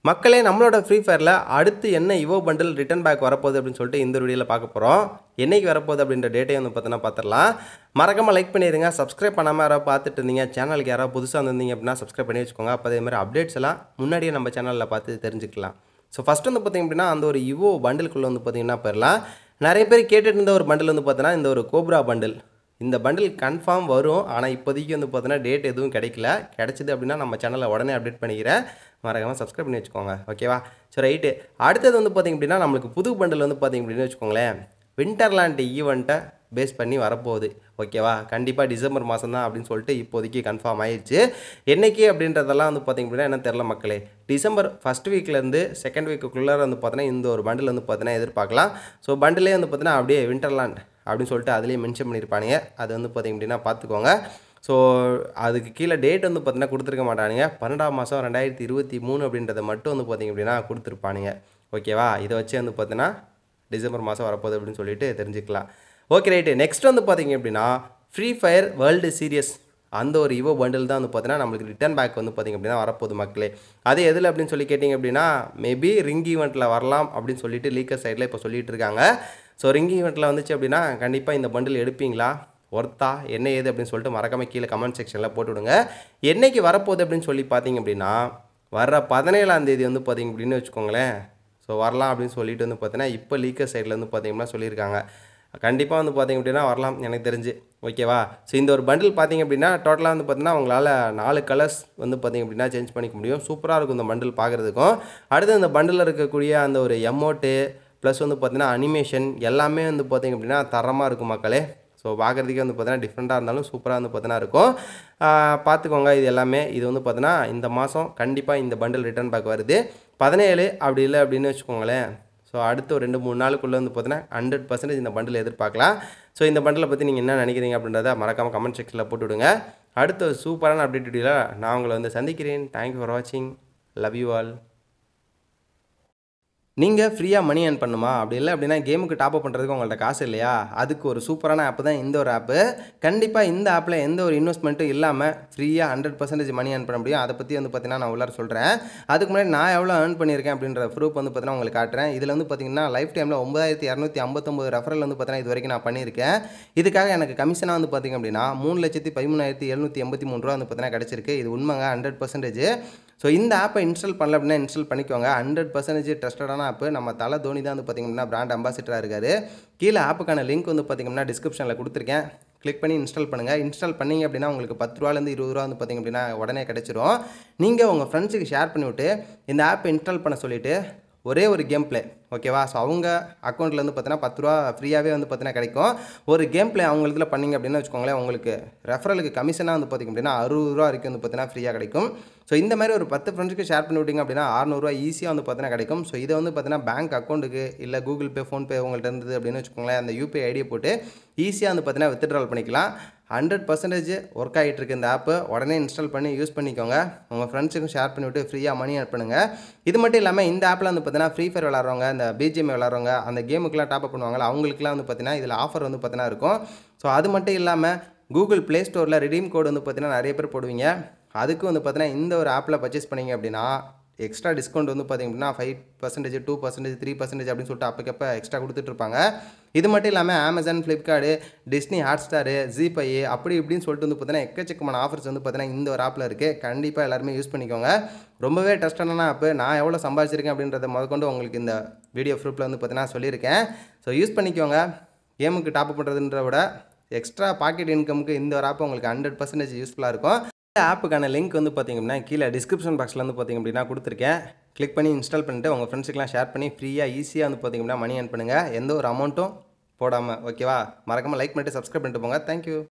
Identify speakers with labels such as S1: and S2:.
S1: மக்களே நம்மளோட ஃப்ரீ ஃபயரில் அடுத்து என்ன இவோ பண்டில் ரிட்டன் பேக் வரப்போகுது அப்படின்னு சொல்லிட்டு இந்த வீடியோவில் பார்க்க போகிறோம் என்னைக்கு வரப்போகுது அப்படின்ற டேட்டை வந்து பார்த்தோன்னா பார்த்துடலாம் மறக்காமல் லைக் பண்ணிடுங்க சப்ஸ்கிரைப் பண்ணாமல் யாராவது பார்த்துட்டு இருந்தீங்க சேனலுக்கு யாராவது புதுசாக வந்திருந்தீங்க அப்படின்னா சப்ஸ்கிரைப் பண்ணி வச்சுக்கோங்க அப்போ அதே மாதிரி அப்டேட்ஸ் எல்லாம் முன்னாடியே நம்ம சேனலில் பார்த்து தெரிஞ்சுக்கலாம் ஸோ ஃபஸ்ட் வந்து பார்த்திங்க அப்படின்னா அந்த ஒரு இவோ பண்டிலுக்குள்ளே வந்து பார்த்திங்கன்னா போயிடலாம் நிறைய பேர் கேட்டுட்டு இருந்த ஒரு பண்டில் வந்து பார்த்தோன்னா இந்த ஒரு கோப்ரா பண்டில் இந்த பண்டில் கன்ஃபார்ம் வரும் ஆனால் இப்போதைக்கு வந்து பார்த்தோன்னா டேட் எதுவும் கிடைக்கல கிடச்சிது அப்படின்னா நம்ம சேனலில் உடனே அப்டேட் பண்ணிக்கிறேன் மறக்காமல் சப்ஸ்கிரைப் பண்ணி வச்சுக்கோங்க ஓகேவா சரி ரைட்டு அடுத்தது வந்து பார்த்திங்க அப்படின்னா நம்மளுக்கு புது பண்டில் வந்து பார்த்திங்க அப்படின்னு வச்சுக்கோங்களேன் விண்டர்லாண்ட் ஈவெண்ட்டை பேஸ் பண்ணி வரப்போகுது ஓகேவா கண்டிப்பாக டிசம்பர் மாதம் தான் அப்படின்னு சொல்லிட்டு இப்போதைக்கு கன்ஃபார்ம் ஆயிடுச்சு என்னைக்கு அப்படின்றதெல்லாம் வந்து பார்த்திங்க அப்படின்னா என்ன தெரில மக்களே டிசம்பர் ஃபஸ்ட் வீக்லேருந்து செகண்ட் வீக்குள்ளே வந்து பார்த்தீங்கன்னா இந்த ஒரு பண்டில் வந்து பார்த்தீங்கன்னா எதிர்பார்க்கலாம் ஸோ பண்டிலே வந்து பார்த்தீங்கன்னா அப்படியே விண்டர்லாண்ட் அப்படின்னு சொல்லிட்டு அதுலேயே மென்ஷன் பண்ணியிருப்பானுங்க அது வந்து பார்த்திங்க அப்படின்னா பார்த்துக்கோங்க ஸோ அதுக்கு கீழே டேட் வந்து பார்த்தீங்கன்னா கொடுத்துருக்க மாட்டானுங்க பன்னெண்டாம் மாதம் ரெண்டாயிரத்தி இருபத்தி மூணு அப்படின்றத மட்டும் வந்து பார்த்திங்க அப்படின்னா கொடுத்துருப்பானுங்க ஓகேவா இதை வச்சு வந்து பார்த்தீங்கன்னா டிசம்பர் மாதம் வரப்போகுது அப்படின்னு சொல்லிட்டு தெரிஞ்சுக்கலாம் ஓகே ரைட்டு நெக்ஸ்ட் வந்து பார்த்தீங்க அப்படின்னா ஃப்ரீ ஃபயர் வேர்ல்டு சீரியஸ் அந்த ஒரு இவோ பண்டில் தான் வந்து பார்த்தீங்கன்னா நம்மளுக்கு ரிட்டர்ன் பேக் வந்து பார்த்திங்க அப்படின்னா வரப்போகுது மக்களே அது எதில் அப்படின்னு சொல்லி கேட்டிங்க அப்படின்னா மேபி ரிங் ஈவெண்ட்டில் வரலாம் அப்படின்னு சொல்லிட்டு லீக்கர் சைடில் இப்போ சொல்லிட்டு இருக்காங்க ஸோ ரிங் ஈவெண்ட்டில் வந்துச்சு அப்படின்னா கண்டிப்பாக இந்த பண்டில் எடுப்பீங்களா ஒர்த்தா என்ன ஏது அப்படின்னு சொல்லிட்டு மறக்காம கீழே கமெண்ட் செக்ஷனில் போட்டுவிடுங்க என்னைக்கு வரப்போகுது அப்படின்னு சொல்லி பார்த்தீங்க அப்படின்னா வர பதினேழாம் தேதி வந்து பார்த்தீங்க அப்படின்னு வச்சுக்கோங்களேன் ஸோ வரலாம் அப்படின்னு சொல்லிட்டு வந்து பார்த்தீங்கன்னா இப்போ லீக்கர் சைடில் வந்து பார்த்தீங்கன்னா சொல்லியிருக்காங்க கண்டிப்பாக வந்து பார்த்தீங்க அப்படின்னா வரலாம் எனக்கு தெரிஞ்சு ஓகேவா ஸோ இந்த ஒரு பண்டில் பார்த்தீங்க அப்படின்னா டோட்டலாக வந்து பார்த்தீங்கன்னா உங்களால் நாலு கலர்ஸ் வந்து பார்த்தீங்க அப்படின்னா சேஞ்ச் பண்ணிக்க முடியும் சூப்பராக இருக்கும் இந்த பண்டில் பார்க்குறதுக்கும் அடுத்து இந்த பண்டில் இருக்கக்கூடிய அந்த ஒரு எமௌண்ட்டு ப்ளஸ் வந்து பார்த்தீங்கன்னா அனிமேஷன் எல்லாமே வந்து பார்த்தீங்க அப்படின்னா தரமாக இருக்கும் மக்களே ஸோ பார்க்குறதுக்கே வந்து பார்த்தீங்கன்னா டிஃப்ரெண்ட்டாக இருந்தாலும் சூப்பராக வந்து பார்த்தீங்கன்னா இருக்கும் பார்த்துக்கோங்க இது எல்லாமே இது வந்து பார்த்தீங்கன்னா இந்த மாதம் கண்டிப்பாக இந்த பண்டில் ரிட்டர்ன் பேக் வருது பதினேழு அப்படி இல்லை அப்படின்னு வச்சுக்கோங்களேன் ஸோ அடுத்த ஒரு ரெண்டு மூணு நாளுக்குள்ளே வந்து பார்த்தீங்கன்னா ஹண்ட்ரட் பர்சன்டேஜ் இந்த பண்டில் எதிர்பார்க்கலாம் ஸோ இந்த பண்டிலை பற்றி நீங்கள் என்ன நினைக்கிறீங்க அப்படின்றத மறக்காமல் கமெண்ட் செக்ஷனில் போட்டு விடுங்க அடுத்த ஒரு சூப்பரான அப்டேட் வீடியோவில் நான் உங்களை வந்து சந்திக்கிறேன் தேங்க்யூ ஃபார் வாட்சிங் லவ் யூ ஆல் நீங்கள் ஃப்ரீயாக மணி ஏர்ன் பண்ணுமா அப்படி இல்லை அப்படின்னா கேமுக்கு டாப் அப் பண்ணுறதுக்கு உங்கள்ட்ட காசு இல்லையா அதுக்கு ஒரு சூப்பரான ஆப் தான் இந்த ஒரு ஆப்பு கண்டிப்பாக இந்த ஆப்பில் எந்த ஒரு இன்வெஸ்ட்மெண்ட்டும் இல்லாமல் ஃப்ரீயாக ஹண்ட்ரட் பர்சன்டேஜ் மணி ஏர்ன் பண்ண முடியும் அதை பற்றி வந்து பார்த்தீங்கன்னா நான் உள்ளார சொல்கிறேன் அதுக்கு முன்னாடி நான் எவ்வளோ ஏர்ன் பண்ணியிருக்கேன் அப்படின்ற ப்ரூஃப் வந்து பார்த்தீங்கன்னா உங்களுக்கு காட்டுறேன் இதில் வந்து பார்த்தீங்கன்னா லைஃப் டைமில் ஒன்பதாயிரத்தி இரநூத்தி ஐம்பத்தொம்பது ரெஃபரல் வந்து பார்த்தீங்கன்னா இது வரைக்கும் நான் பண்ணியிருக்கேன் இதுக்காக எனக்கு கமிஷனாக வந்து பார்த்திங்க அப்படின்னா மூணு லட்சத்தி பதிமூணாயிரத்தி எழுநூற்றி எண்பத்தி மூணு ரூபா வந்து பார்த்தீங்கன்னா கிடச்சிருக்கு இது உண்மைங்க ஹண்ட்ரட் பர்சன்டேஜ் ஸோ இந்த ஆப்பை இன்ஸ்டால் பண்ணல அப்படின்னா இன்ஸ்டால் பண்ணிக்கோங்க ஹண்ட்ரட் பர்சன்டேஜ் ட்ரஸ்டடான ஆப்பு நம்ம தலை தோனி தான் வந்து பார்த்திங்கன்னா பிராண்ட் அம்பாசிடராக இருக்காரு கீழே ஆப்புக்கான லிங்க் வந்து பார்த்திங்கன்னா டிஸ்கிரிப்ஷனில் கொடுத்துருக்கேன் கிளிக் பண்ணி இன்ஸ்டால் பண்ணுங்கள் இன்ஸ்டால் பண்ணிங்க அப்படின்னா உங்களுக்கு பத்து ரூபாலேருந்து இருபது ரூபா வந்து பார்த்திங்க அப்படின்னா உடனே கிடச்சிரும் நீங்கள் உங்கள் ஃப்ரெண்ட்ஸுக்கு ஷேர் பண்ணிவிட்டு இந்த ஆப்பை இன்ஸ்டால் பண்ண சொல்லிவிட்டு ஒரே ஒரு கேம் ப்ளே ஓகேவா ஸோ அவங்க அக்கௌண்ட்டில் வந்து பார்த்தீங்கன்னா பத்து ரூபா ஃப்ரீயாகவே வந்து பார்த்தீங்கன்னா கிடைக்கும் ஒரு கேம் ப்ளே அவங்க இதில் பண்ணிங்க அப்படின்னு வச்சுக்கோங்களேன் உங்களுக்கு ரெஃபரலுக்கு கமிஷனாக வந்து பார்த்திங்க அப்படின்னா அறுபது ரூபா வரைக்கும் வந்து பார்த்தீங்கன்னா ஃப்ரீயாக கிடைக்கும் ஸோ இந்த மாதிரி ஒரு பத்து ஃப்ரெண்ட்ஸுக்கு ஷேர் பண்ணி விட்டிங்க அப்படின்னா அறநூறுவா ஈஸியாக வந்து பார்த்தீங்கன்னா கிடைக்கும் ஸோ இதை வந்து பார்த்தீங்கன்னா பேங்க் அக்கௌண்ட்டுக்கு இல்லை கூகுள் பே ஃபோன்பே உங்கள்கிட்ட இருந்தது அப்படின்னு வச்சுக்கோங்களேன் அந்த யூபிஐ ஐடியை போட்டு ஈஸியாக வந்து பார்த்தீங்கன்னா வித்ட்ரால் பண்ணிக்கலாம் ஹண்ட்ரட் பர்சன்டேஜ் ஒர்க் ஆகிட்டு இருக்கு இந்த ஆப்பு உடனே இன்ஸ்டால் பண்ணி யூஸ் பண்ணிக்கோங்க உங்கள் ஃப்ரெண்ட்ஸுக்கும் ஷேர் பண்ணிவிட்டு ஃப்ரீயாக மணி ஆட் பண்ணுங்கள் இது மட்டும் இல்லாமல் இந்த ஆப்பில் வந்து பார்த்தீங்கன்னா ஃப்ரீ ஃபயர் விளாட்றவங்க இந்த பிஜிஎம் விளாட்றவங்க அந்த கேமுக்குலாம் டாப் அப் பண்ணுவாங்கல்ல அவங்களுக்குலாம் வந்து பார்த்தீங்கன்னா இதில் ஆஃபர் வந்து பார்த்தீங்கன்னா இருக்கும் ஸோ அது மட்டும் இல்லாமல் கூகுள் ப்ளே ஸ்டோரில் ரிடீம் கோடு வந்து பார்த்தீங்கன்னா நிறைய பேர் போடுவீங்க அதுக்கு வந்து பார்த்தீங்கன்னா இந்த ஒரு ஆப்பில் பர்ச்சேஸ் பண்ணிங்க அப்படின்னா எக்ஸ்ட்ரா டிஸ்கவுண்ட் வந்து பார்த்திங்க அப்படின்னா five percentage two percentage three percentage அப்படின்னு சொல்லிட்டு அப்பக்கப்போ எக்ஸ்ட்ரா கொடுத்துட்ருப்பாங்க இது மட்டும் இல்லாமல் Amazon Flipkart Disney Hotstar GPay அப்படி இப்படின்னு சொல்லிட்டு வந்து பார்த்தீங்கன்னா எக்கச்சக்கமான ஆஃபர்ஸ் வந்து பார்த்தீங்கன்னா இந்த ஒரு ஆப்பில் இருக்குது கண்டிப்பாக எல்லாருமே யூஸ் பண்ணிக்கோங்க ரொம்பவே டஸ்டான ஆப்பு நான் எவ்வளோ சம்பாதிச்சிருக்கேன் அப்படின்றத முதற்கொண்டு உங்களுக்கு இந்த வீடியோ ப்ரூஃபில் வந்து பார்த்தீங்கன்னா சொல்லியிருக்கேன் ஸோ யூஸ் பண்ணிக்கோங்க கேமுக்கு டாப் பண்ணுறதுன்ற விட எக்ஸ்ட்ரா பாக்கெட் இன்கமுக்கு இந்த ஒரு ஆப் உங்களுக்கு ஹண்ட்ரட் பர்சன்டேஜ் யூஸ்ஃபுல்லாக இருக்கும் இந்த ஆப்புக்கான லிங்க் வந்து பார்த்திங்க அப்படின்னா கீழே டிஸ்கிரிப்ஷன் பாக்ஸில் வந்து பார்த்திங்க அப்படின்னா கொடுத்துருக்கேன் கிளிக் பண்ணி இன்ஸ்டால் பண்ணிட்டு உங்கள் ஃப்ரெண்ட்ஸுக்கெலாம் ஷேர் பண்ணி ஃப்ரீயாக ஈஸியாக வந்து பார்த்திங்க அப்படின்னா மணி ஏர்ன் பண்ணுங்கள் எந்த ஒரு அமௌண்ட்டும் போடாமல் ஓகேவா மறக்காமல் லைக் பண்ணிட்டு சப்ஸ்கிரைப் பண்ணிட்டு போங்க தேங்க்யூ